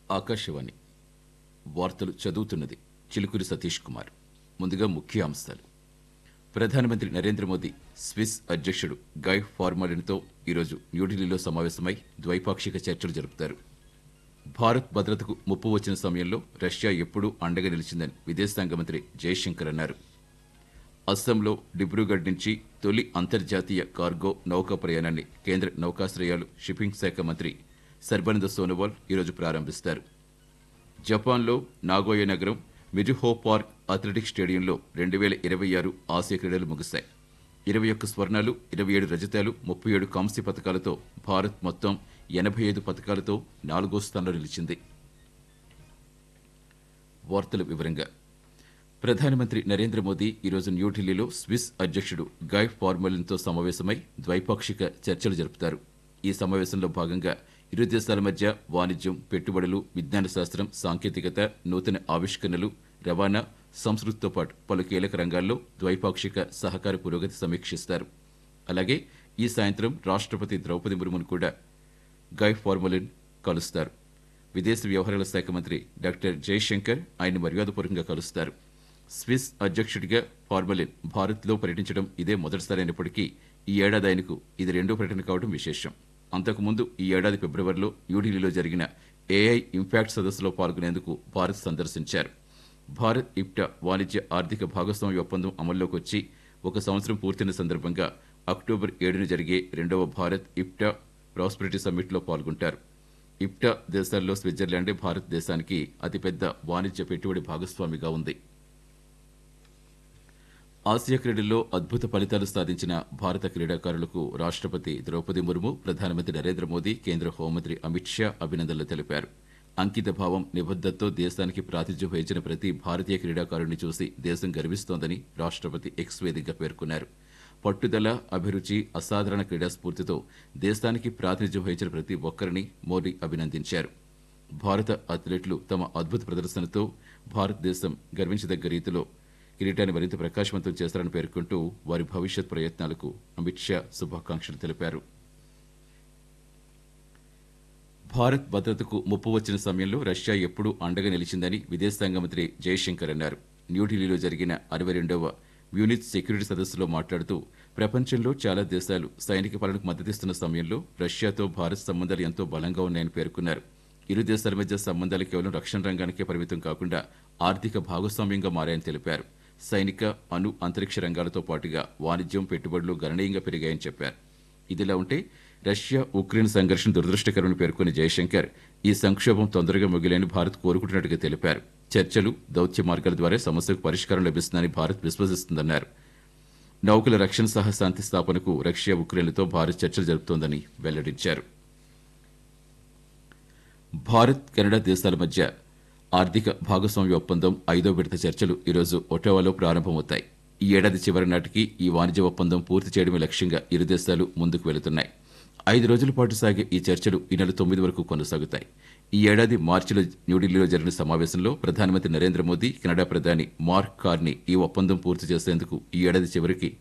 ఆకాశవాణి వార్తలు చదువుతున్నది చిలుకూరి సతీష్ కుమార్ ముందుగా ముఖ్య అంశాలు ప్రధానమంత్రి నరేంద్ర మోదీ స్విస్ అధ్యక్షుడు గై ఫార్మాలిన్తో ఈరోజు న్యూఢిల్లీలో సమావేశమై ద్వైపాక్షిక చర్చలు జరుపుతారు భారత్ భద్రతకు ముప్పు వచ్చిన సమయంలో రష్యా ఎప్పుడూ అండగా నిలిచిందని విదేశాంగ మంత్రి జయశంకర్ అన్నారు అస్సాంలో డిబ్రూగఢ్ నుంచి తొలి అంతర్జాతీయ కార్గో నౌకా ప్రయాణాన్ని కేంద్ర నౌకాశ్రయాలు షిప్పింగ్ శాఖ మంత్రి సర్బానంద సోనోవాల్ ఈరోజు ప్రారంభిస్తారు జపాన్లో నాగోయ నగరం మిజుహో పార్క్ అథ్లెటిక్స్ స్టేడియంలో రెండు వేల ఇరవై ఆరు ఆసియా క్రీడలు ముగిశాయి ఇరవై ఒక్క స్వర్ణాలు ఇరవై ఏడు రజతాలు ముప్పై ఏడు కాంస్య పథకాలతో భారత్ మొత్తం ఎనభై ఐదు పథకాలతో నాలుగో స్థానంలో నిలిచింది వార్తల వివరంగా ప్రధానమంత్రి నరేంద్ర మోదీ ఈరోజు న్యూఢిల్లీలో స్విస్ అధ్యక్షుడు గై ఫార్మలిన్తో సమావేశమై ద్వైపాక్షిక చర్చలు జరుపుతారు ఈ సమావేశంలో భాగంగా ఇరు దేశాల మధ్య వాణిజ్యం పెట్టుబడులు విజ్ఞాన శాస్త్రం సాంకేతికత నూతన ఆవిష్కరణలు రవాణా సంస్కృతితో పాటు పలు కీలక రంగాల్లో ద్వైపాక్షిక సహకార పురోగతి సమీక్షిస్తారు అలాగే ఈ సాయంత్రం రాష్ట్రపతి ద్రౌపది ముర్మును కూడా గై ఫార్మలిన్ కలుస్తారు విదేశీ వ్యవహారాల శాఖ మంత్రి డాక్టర్ జయశంకర్ ఆయన మర్యాదపూర్వకంగా కలుస్తారు స్విస్ అధ్యక్షుడిగా ఫార్మలిన్ భారత్లో పర్యటించడం ఇదే మొదటిసారి అయినప్పటికీ ఈ ఏడాది ఆయనకు ఇది రెండో పర్యటన కావడం విశేషం అంతకుముందు ఈ ఏడాది ఫిబ్రవరిలో న్యూఢిల్లీలో జరిగిన ఏఐ ఇంపాక్ట్ సదస్సులో పాల్గొనేందుకు భారత్ సందర్శించారు భారత్ ఇప్టా వాణిజ్య ఆర్థిక భాగస్వామ్య ఒప్పందం అమల్లోకి వచ్చి ఒక సంవత్సరం పూర్తయిన సందర్భంగా అక్టోబర్ ఏడున జరిగే రెండవ భారత్ ఇప్టా ప్రాస్పెరిటీ సమ్మిట్లో పాల్గొంటారు ఇప్టా దేశాల్లో స్విట్జర్లాండే భారతదేశానికి అతిపెద్ద వాణిజ్య పెట్టుబడి భాగస్వామిగా ఉంది ఆసియా క్రీడల్లో అద్భుత ఫలితాలు సాధించిన భారత క్రీడాకారులకు రాష్ట్రపతి ద్రౌపది ముర్ము ప్రధానమంత్రి నరేంద్ర మోదీ కేంద్ర హోంమంత్రి అమిత్ షా అభినందనలు తెలిపారు అంకిత భావం నిబద్ధతతో దేశానికి ప్రాతిథ్యం వహించిన ప్రతి భారతీయ క్రీడాకారుడిని చూసి దేశం గర్విస్తోందని రాష్ట్రపతి ఎక్స్ వేదికగా పేర్కొన్నారు పట్టుదల అభిరుచి అసాధారణ క్రీడా స్ఫూర్తితో దేశానికి ప్రాతినిధ్యం వహించిన ప్రతి ఒక్కరిని మోదీ అభినందించారు భారత అథ్లెట్లు తమ అద్భుత ప్రదర్శనతో భారతదేశం గర్వించదగ్గ రీతిలో కిరీటాన్ని మరింత ప్రకాశవంతం చేస్తారని పేర్కొంటూ వారి భవిష్యత్ ప్రయత్నాలకు అమిత్ షా శుభాకాంక్షలు తెలిపారు భారత్ భద్రతకు ముప్పు వచ్చిన సమయంలో రష్యా ఎప్పుడూ అండగా నిలిచిందని విదేశాంగ మంత్రి జయశంకర్ అన్నారు న్యూఢిల్లీలో జరిగిన అరవై రెండవ మ్యూనిచ్ సెక్యూరిటీ సదస్సులో మాట్లాడుతూ ప్రపంచంలో చాలా దేశాలు సైనిక పాలనకు మద్దతిస్తున్న సమయంలో రష్యాతో భారత్ సంబంధాలు ఎంతో బలంగా ఉన్నాయని పేర్కొన్నారు ఇరు దేశాల మధ్య సంబంధాలు కేవలం రక్షణ రంగానికే పరిమితం కాకుండా ఆర్థిక భాగస్వామ్యంగా మారాయని తెలిపారు సైనిక అణు అంతరిక్ష రంగాలతో పాటుగా వాణిజ్యం పెట్టుబడులు గణనీయంగా పెరిగాయని చెప్పారు ఇదిలా ఉంటే రష్యా ఉక్రెయిన్ సంఘర్షణ దురదృష్టకరమని పేర్కొన్న జయశంకర్ ఈ సంక్షోభం తొందరగా ముగిలేని భారత్ కోరుకుంటున్నట్టుగా తెలిపారు చర్చలు దౌత్య మార్గాల ద్వారా సమస్యకు పరిష్కారం లభిస్తుందని భారత్ విశ్వసిస్తుందన్నారు నౌకల రక్షణ సహా శాంతి స్థాపనకు రష్యా ఉక్రెయిన్లతో భారత్ చర్చలు జరుపుతోందని వెల్లడించారు భారత్ కెనడా దేశాల మధ్య ఆర్థిక భాగస్వామ్య ఒప్పందం ఐదో విడత చర్చలు ఈరోజు ఒటోవాలో ప్రారంభమవుతాయి ఈ ఏడాది చివరి నాటికి ఈ వాణిజ్య ఒప్పందం పూర్తి చేయడమే లక్ష్యంగా ఇరు దేశాలు ముందుకు వెళుతున్నాయి ఐదు రోజుల పాటు సాగే ఈ చర్చలు ఈ నెల తొమ్మిది వరకు కొనసాగుతాయి ఈ ఏడాది మార్చిలో న్యూఢిల్లీలో జరిగిన సమావేశంలో ప్రధానమంత్రి నరేంద్ర మోదీ కెనడా ప్రధాని మార్క్ కార్ని ఈ ఒప్పందం పూర్తి చేసేందుకు ఈ ఏడాది చివరికి